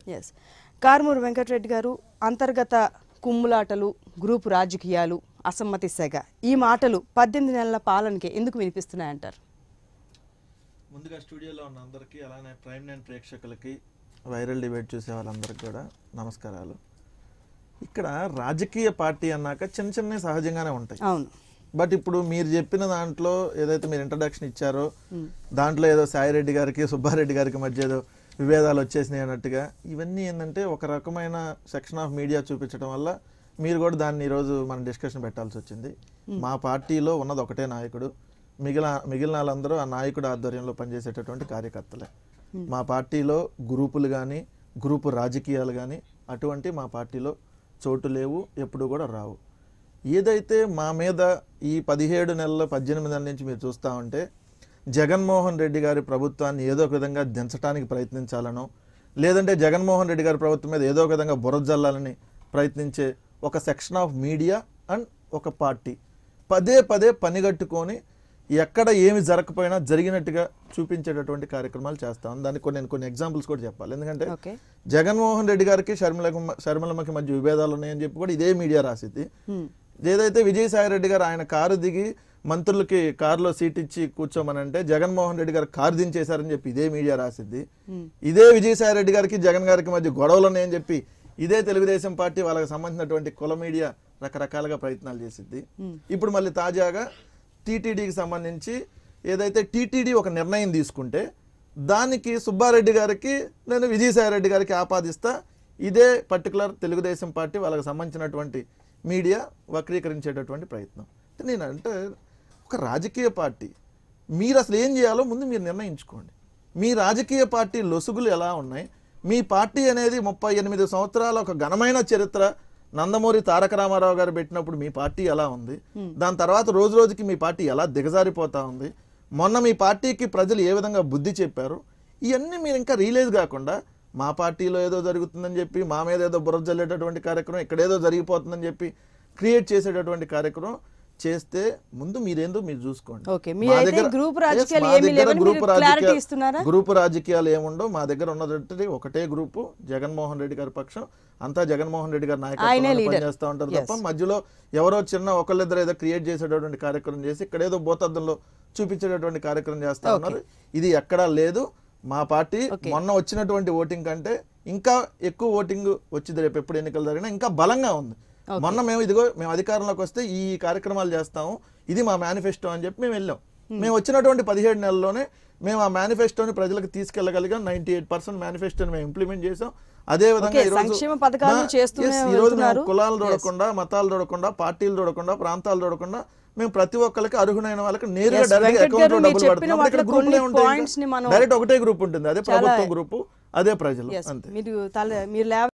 Yes Karumuri Venkatareddy గారు అంతర్గత కుమ్ములాటలు group రాజకీయాలు అసమ్మతి సెగ ఈ మాటలు పద్దెనిమిది నెలల పాలనకి ఎందుకు వినిపిస్తున్నాయంటారు ముందుగా స్టూడియోలో ఉన్న అందరికీ అలానే ప్రైమ్ నైన్ ప్రేక్షకులకి వైరల్ డిబేట్ చూసే వాళ్ళందరికీ కూడా నమస్కారాలు ఇక్కడ రాజకీయ పార్టీ అన్నాక చిన్న చిన్న సహజంగానే ఉంటాయి అవును బట్ ఇప్పుడు మీరు చెప్పిన దాంట్లో ఏదైతే మీరు ఇంట్రడక్షన్ ఇచ్చారో దాంట్లో ఏదో సాయిరెడ్డి గారికి సుబ్బారెడ్డి గారికి మధ్య ఏదో విభేదాలు వచ్చేసినాయి అన్నట్టుగా ఇవన్నీ ఏంటంటే ఒక రకమైన సెక్షన్ ఆఫ్ మీడియా చూపించడం వల్ల మీరు కూడా దాన్ని ఈరోజు మనం డిస్కషన్ పెట్టాల్సి వచ్చింది మా పార్టీలో ఉన్నది ఒకటే నాయకుడు మిగిలిన మిగిలిన వాళ్ళందరూ ఆ నాయకుడు ఆధ్వర్యంలో పనిచేసేటటువంటి కార్యకర్తలే మా పార్టీలో గ్రూపులు కానీ గ్రూపు రాజకీయాలు కానీ అటువంటి మా పార్టీలో చోటు లేవు ఎప్పుడు కూడా రావు ఏదైతే మా మీద ఈ పదిహేడు నెలల పద్దెనిమిది నెలల నుంచి మీరు చూస్తూ ఉంటే జగన్మోహన్ రెడ్డి గారి ప్రభుత్వాన్ని ఏదో ఒక విధంగా దించడానికి ప్రయత్నించాలనో లేదంటే జగన్మోహన్ రెడ్డి గారి ప్రభుత్వం మీద ఏదో ఒక విధంగా బురద జల్లాలని ప్రయత్నించే ఒక సెక్షన్ ఆఫ్ మీడియా అండ్ ఒక పార్టీ పదే పదే పనిగట్టుకొని ఎక్కడ ఏమి జరగకపోయినా జరిగినట్టుగా చూపించేటటువంటి కార్యక్రమాలు చేస్తాం దానికి కొన్ని నేను కొన్ని ఎగ్జాంపుల్స్ కూడా చెప్పాలి ఎందుకంటే ఓకే జగన్మోహన్ రెడ్డి గారికి షర్మిలకు షర్మిలమ్మకి మధ్య విభేదాలు ఉన్నాయని చెప్పి కూడా ఇదే మీడియా రాసిద్ది ఏదైతే విజయసాయి రెడ్డి గారు ఆయన కారు దిగి మంత్రులకి కారులో సీట్ ఇచ్చి కూర్చోమనంటే జగన్మోహన్ రెడ్డి గారు కారు దించేశారని చెప్పి ఇదే మీడియా రాసిద్ది ఇదే విజయసాయి రెడ్డి గారికి జగన్ గారికి మధ్య గొడవలు ఉన్నాయని చెప్పి ఇదే తెలుగుదేశం పార్టీ వాళ్ళకి సంబంధించినటువంటి కుల మీడియా రకరకాలుగా ప్రయత్నాలు చేసిద్ది ఇప్పుడు మళ్ళీ తాజాగా టీటీడీకి సంబంధించి ఏదైతే టీటీడీ ఒక నిర్ణయం తీసుకుంటే దానికి సుబ్బారెడ్డి గారికి నేను విజయసాయి రెడ్డి గారికి ఆపాదిస్తా ఇదే పర్టికులర్ తెలుగుదేశం పార్టీ వాళ్ళకి సంబంధించినటువంటి మీడియా వక్రీకరించేటటువంటి ప్రయత్నం అంటే నేను అంటే ఒక రాజకీయ పార్టీ మీరు అసలు ఏం చేయాలో ముందు మీరు నిర్ణయించుకోండి మీ రాజకీయ పార్టీ లొసుగులు ఎలా ఉన్నాయి మీ పార్టీ అనేది ముప్పై ఎనిమిది సంవత్సరాల ఒక ఘనమైన చరిత్ర నందమూరి తారక రామారావు గారు పెట్టినప్పుడు మీ పార్టీ ఎలా ఉంది దాని తర్వాత రోజు రోజుకి మీ పార్టీ ఎలా దిగజారిపోతా ఉంది మొన్న మీ పార్టీకి ప్రజలు ఏ విధంగా బుద్ధి చెప్పారు ఇవన్నీ మీరు ఇంకా రియలైజ్ కాకుండా మా పార్టీలో ఏదో జరుగుతుందని చెప్పి మా మీద ఏదో బుర్ర జల్లేటటువంటి కార్యక్రమం ఇక్కడ ఏదో జరిగిపోతుందని చెప్పి క్రియేట్ చేసేటటువంటి కార్యక్రమం చేస్తే ముందు మీరేందో మీరు చూసుకోండి ఓకే, మీరైతే మా దగ్గర- గ్రూప్ Yes, రాజకీయాలు మా ఏమీ దగ్గర లేవని గ్రూప్ మీరు clarity రాజకీయాలు- ఇస్తున్నారా? గ్రూపు రాజకీయాలు ఏముండవు మా దగ్గర ఉన్నదంటే ఒకటే గ్రూపు జగన్మోహన్ రెడ్డి గారి పక్షం అంతా జగన్మోహన్ రెడ్డి గారి ఆయనే నాయకత్వంలో leader. పనిచేస్తూ ఉంటారు తప్ప మధ్యలో ఎవరో చిన్న ఒకళ్ళిద్దరు ఏదో క్రియేట్ చేసేటటువంటి కార్యక్రమం చేసి ఇక్కడ ఏదో భూతద్దంలో చూపించేటటువంటి కార్యక్రమం చేస్తా ఉన్నారు ఇది ఎక్కడా లేదు మా పార్టీ మొన్న వచ్చినటువంటి ఓటింగ్ కంటే ఇంకా ఎక్కువ ఓటింగ్ వచ్చింది రేపు ఎప్పుడు ఎన్నికలు జరిగినా ఇంకా బలంగా ఉంది మొన్న మేము ఇదిగో మేము అధికారంలోకి వస్తే ఈ కార్యక్రమాలు చేస్తాము ఇది మా మేనిఫెస్టో అని చెప్పి మేము వెళ్ళాం మేము వచ్చినటువంటి పదిహేడు నెలల్లోనే మేము ఆ మేనిఫెస్టోని ప్రజలకు తీసుకెళ్లగలిగాం నైన్టీ ఎయిట్ పర్సెంట్ మేనిఫెస్టోని మేము ఇంప్లిమెంట్ చేసాం అదే విధంగా ఓకే, ఈరోజు సంక్షేమ పథకాలు నా- చేస్తూనే yes, ఈరోజు మేము వెళ్తున్నారు. కులాలు చూడకుండా మతాలు చూడకుండా పార్టీలు చూడకుండా ప్రాంతాలు చూడకుండా మేము ప్రతి ఒక్కరికి అర్హులైన వాళ్ళకి నేరుగా Yes, డైరెక్ట్ వెంకట్ అకౌంట్ గారు, మీరు డబ్బులు చెప్పిన పడుతుంది అప్పుడు ఇక్కడ వాటిలో గ్రూపులే కొన్ని ఉంటాయి points ని మనం డైరెక్ట్ ఒకటే గ్రూప్ ఉంటుంది అదే చాలా- ప్రభుత్వం గ్రూపు అదే ప్రజలు Yes, అంతే మీరు తల మీరు లేవ